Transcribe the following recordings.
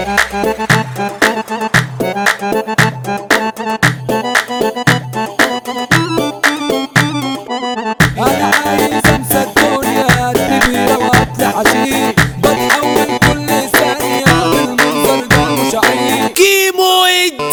انا عايز انسى الدنيا كبيرة واطلع حشيش بتحول كل ثانية بالمنظر ده مش عيب كيمو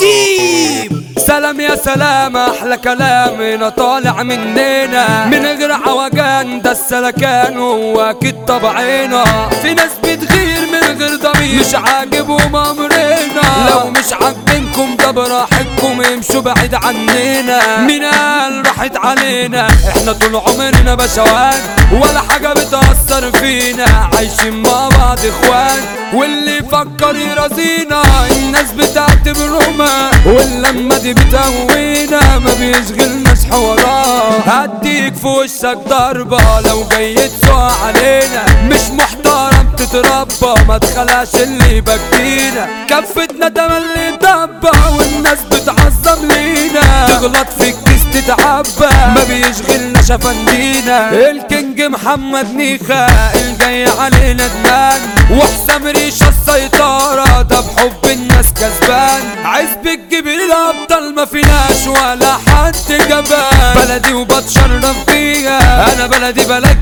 الديب سلام يا سلام احلى كلام انا طالع مننا من غير عوجان ده السلكان هو اكيد طبعنا في ناس بتغير من غير ضمير مش عاجبهم امرنا لو مش عاجبينكم ده براحتكم امشوا بعيد عننا مين قال راحت علينا احنا طول عمرنا بشوات ولا حاجة بتأثر فينا عايشين مع بعض اخوان واللي يفكر يرازينا الناس بتعتبرهما واللمة دي بتهوينا ما بيشغلناش حوارات هديك في وشك ضربة لو جاي تسوق علينا مش محترم تتربى ما تخلاش اللي يبكينا كفتنا تملي ضبة والناس بتعظم لينا تغلط في الكيس تتعبى ما بيشغلناش افندينا الكينج محمد نيخا الجاي علينا ندمان وحسام ريشة السيطرة ده بحب الناس كسبان عزب الجبل الابطال ما فيناش ولا حد جبان بلدي وبتشرف بيها انا بلدي بلد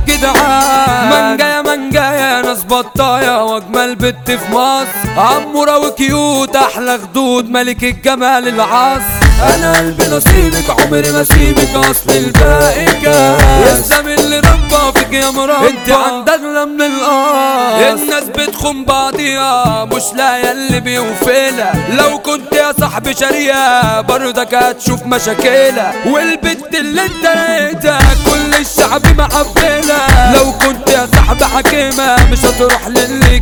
جدعان منجايا منجايا ناس بطايا واجمل بنت في مصر عمورة وكيوت احلى خدود ملك الجمال العصر انا قلبي نصيبك عمري ما سيبك اصل الباقي كاس الزمن اللي ربى فيك يا مربى انت عندك من القاص الناس بتخون بعضيها مش لاقيه اللي بيوفيلها لو كنت يا صاحبي شاريها برضك هتشوف مشاكلها والبنت اللي انت لقيتها كل الشعب معبلها لو كنت يا صاحبي حكيمة مش هتروح للي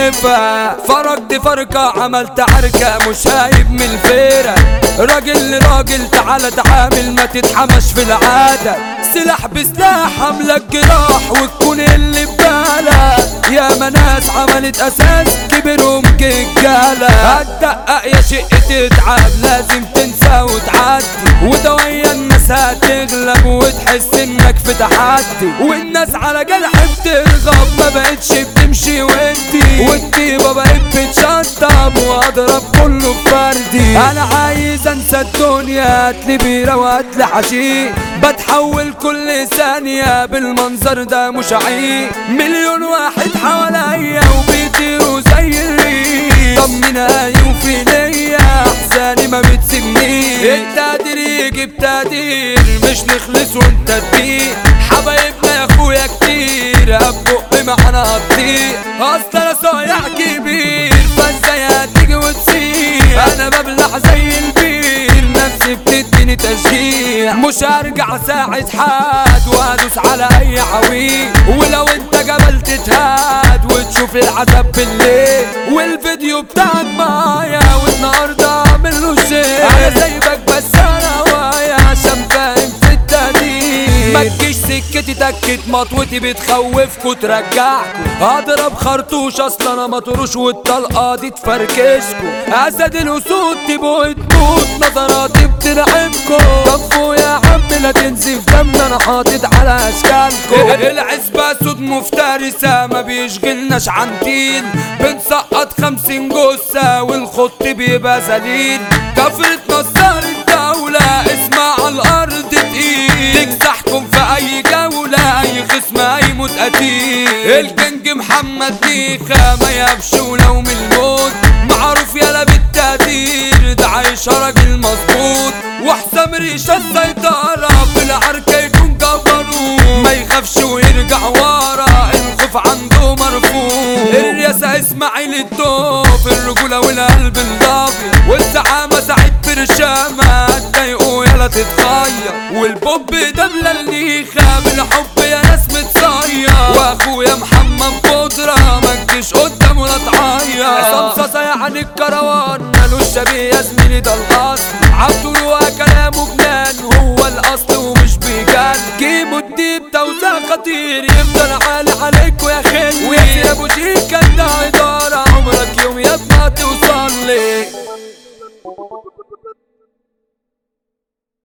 كيفها فرقت فرقة عملت عركة مش هايب من الفيرة راجل لراجل تعالى تعامل ما تتحمش في العادة سلاح بسلاح عاملك جراح وتكون اللي ببالك يا ناس عملت اساس كبرهم كجالة هتدقق يا شق تتعب لازم تنسى وتعدي وده ويا الناس هتغلب وتحس انك في تحدي والناس على جرح بترغب ما بقتش بتمشي وانتي والطيبة بقت بتشطب واضرب كله بفردي انا عايز انسى الدنيا هاتلي بيرة وهاتلي حشيش بتحول كل ثانية بالمنظر ده مش عيب مليون واحد حواليا وبيطيروا زي الريح طمنا يوفي ليا احزاني ما بتسيبنيش التقدير يجي بتقدير مش نخلص وانت تبيع حبايبنا يا اخويا كتير هبقي معانا هتطير اصل انا صايع كبير فازاي هتيجي وتسير انا ببلع زي البير نفسي بتديني تشجيع مش هرجع ساعد حد وادوس على اي عويل ولو انت جبل تتهاد وتشوف العذاب بالليل والفيديو بتاعك معايا والنهارده اعمل له شير انا سايبك بس انا وايا عشان فاهم في التقدير ما تجيش سكتي تكت مطوتي بتخوفكوا ترجعكوا هضرب خرطوش اصلا انا مطروش والطلقه دي تفركشكوا اسد الاسود تبقوا تموت نظراتي بترعبكوا طفوا يا عم لا تنزف دم انا حاطط على اشكالكوا العزبة سود مفترسة ما بيشغلناش عن دين بنسقط خمسين جثة والخط بيبقى ذليل كفرة نصار الدولة اسمع على الارض تقيل تكسحكم في اي جولة اي خصم هيموت قتيل الكينج محمد نيخة ما يبش ولو من الموت معروف يالا بالتقدير ده عايش راجل مظبوط وحسام ريشة السيطرة في العركة يكون جبروت ما يخافش ويرجع ورا الخوف عنده مرفوض الرياسة اسماعيل الدوف الرجولة والقلب الضابي والزعامة سعيد برشامة تضايقوا يلا تتغير والبوب ده ملليخة بالحب يا ناس متصير واخويا محمد بودرة ما تجيش قدام ولا تعير عصام صاصا يعني الكروان مالوش شبيه يا زميلي ده الاصل عبدو كلامه جنان هو الاصل ومش بيجان جيبوا الديب توزيع خطير يفضل عالي عليكوا يا خل وياسر ابو شيكا ده اداره